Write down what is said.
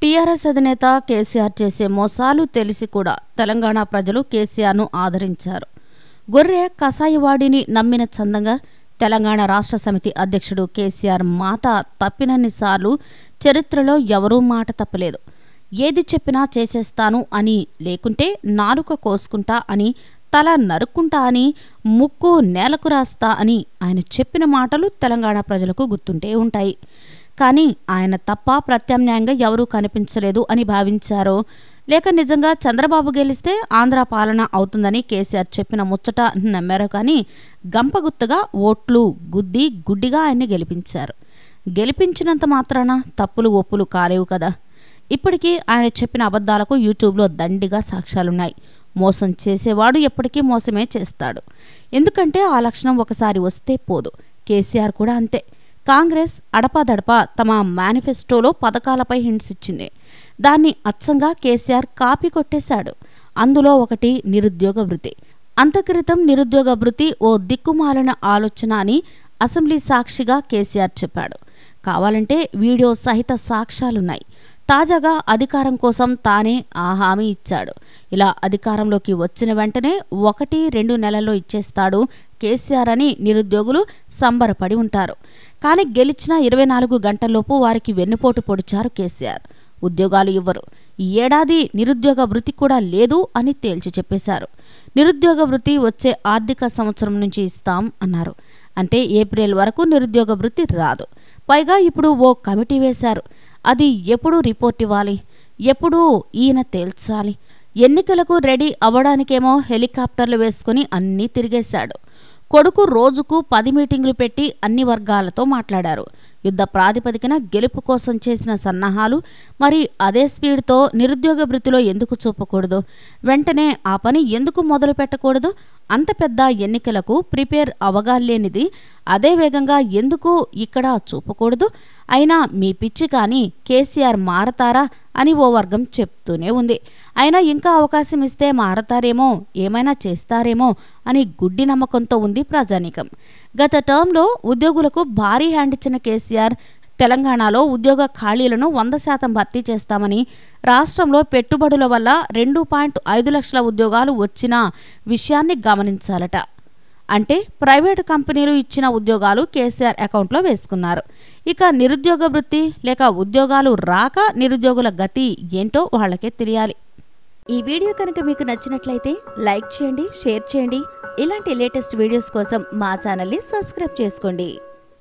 TRS అధినేత కేసీఆర్ చేసే మోసాలు తెలిసి కూడా తెలంగాణ ప్రజలు కేసీఆర్ను ఆదరించారు గొర్రె కసాయివాడిని నమ్మిన చందంగా తెలంగాణ రాష్ట్ర సమితి అధ్యక్షుడు కేసీఆర్ మాట తప్పినన్నిసార్లు చరిత్రలో ఎవరూ మాట తప్పలేదు ఏది చెప్పినా చేసేస్తాను అని లేకుంటే నాలుక కోసుకుంటా అని తల నరుక్కుంటా అని ముక్కు నేలకు రాస్తా అని ఆయన చెప్పిన మాటలు తెలంగాణ ప్రజలకు గుర్తుంటే ఉంటాయి కానీ ఆయన తప్ప ప్రత్యామ్నాయంగా ఎవరూ కనిపించలేదు అని భావించారో లేక నిజంగా చంద్రబాబు గెలిస్తే ఆంధ్ర పాలన అవుతుందని కేసీఆర్ చెప్పిన ముచ్చట నమ్మారో కానీ గంపగుత్తగా ఓట్లు గుద్ది గుడ్డిగా ఆయన్ని గెలిపించారు గెలిపించినంత మాత్రాన తప్పులు ఒప్పులు కాలేవు కదా ఇప్పటికీ ఆయన చెప్పిన అబద్ధాలకు యూట్యూబ్లో దండిగా సాక్ష్యాలున్నాయి మోసం చేసేవాడు ఎప్పటికీ మోసమే చేస్తాడు ఎందుకంటే ఆ లక్షణం ఒకసారి వస్తే పోదు కేసీఆర్ కూడా అంతే కాంగ్రెస్ అడపాదడపా తమ మేనిఫెస్టోలో పథకాలపై హింట్స్ ఇచ్చింది దాన్ని అచ్చంగా కేసీఆర్ కాపీ కొట్టేశాడు అందులో ఒకటి నిరుద్యోగ వృత్తి అంతక్రితం నిరుద్యోగ వృత్తి ఓ దిక్కుమాలిన ఆలోచన అని అసెంబ్లీ సాక్షిగా కేసీఆర్ చెప్పాడు కావాలంటే వీడియో సహిత సాక్ష్యాలున్నాయి తాజాగా అధికారం కోసం తానే ఆ హామీ ఇచ్చాడు ఇలా అధికారంలోకి వచ్చిన వెంటనే ఒకటి రెండు నెలల్లో ఇచ్చేస్తాడు కేసీఆర్ అని నిరుద్యోగులు సంబరపడి ఉంటారు కానీ గెలిచిన ఇరవై నాలుగు గంటల్లోపు వారికి వెన్నుపోటు పొడిచారు కేసీఆర్ ఉద్యోగాలు ఇవ్వరు ఈ ఏడాది నిరుద్యోగ వృత్తి కూడా లేదు అని తేల్చి చెప్పేశారు నిరుద్యోగ వృత్తి వచ్చే ఆర్థిక సంవత్సరం నుంచి ఇస్తాం అన్నారు అంటే ఏప్రిల్ వరకు నిరుద్యోగ వృత్తి రాదు పైగా ఇప్పుడు ఓ కమిటీ వేశారు అది ఎప్పుడు రిపోర్ట్ ఇవ్వాలి ఎప్పుడు ఈయన తేల్చాలి ఎన్నికలకు రెడీ అవ్వడానికేమో హెలికాప్టర్లు వేసుకుని అన్నీ తిరిగేశాడు కొడుకు రోజుకు పది మీటింగులు పెట్టి అన్ని వర్గాలతో మాట్లాడారు యుద్ధ ప్రాతిపదికన గెలుపు కోసం చేసిన సన్నాహాలు మరి అదే స్పీడ్తో నిరుద్యోగ వృత్తిలో ఎందుకు చూపకూడదు వెంటనే ఆ పని ఎందుకు మొదలు పెట్టకూడదు అంత పెద్ద ఎన్నికలకు ప్రిపేర్ అవగాలేనిది అదే వేగంగా ఎందుకు ఇక్కడ చూపకూడదు అయినా మీ పిచ్చి కానీ కేసీఆర్ మారతారా అని ఓ వర్గం చెప్తూనే ఉంది అయినా ఇంకా అవకాశం ఇస్తే మారతారేమో ఏమైనా చేస్తారేమో అని గుడ్డి నమ్మకంతో ఉంది ప్రజానీకం గత టర్మ్లో ఉద్యోగులకు భారీ హ్యాండ్ ఇచ్చిన కేసీఆర్ తెలంగాణలో ఉద్యోగ ఖాళీలను వంద శాతం భర్తీ చేస్తామని రాష్ట్రంలో పెట్టుబడుల వల్ల రెండు పాయింట్ ఐదు లక్షల ఉద్యోగాలు వచ్చిన విషయాన్ని గమనించాలట అంటే ప్రైవేటు కంపెనీలు ఇచ్చిన ఉద్యోగాలు కేసీఆర్ అకౌంట్లో వేసుకున్నారు ఇక నిరుద్యోగ వృత్తి లేక ఉద్యోగాలు రాక నిరుద్యోగుల గతి ఏంటో వాళ్ళకే తెలియాలి ఈ వీడియో కనుక మీకు నచ్చినట్లయితే లైక్ చేయండి షేర్ చేయండి ఇలాంటి లేటెస్ట్ వీడియోస్ కోసం మా ఛానల్ని సబ్స్క్రైబ్ చేసుకోండి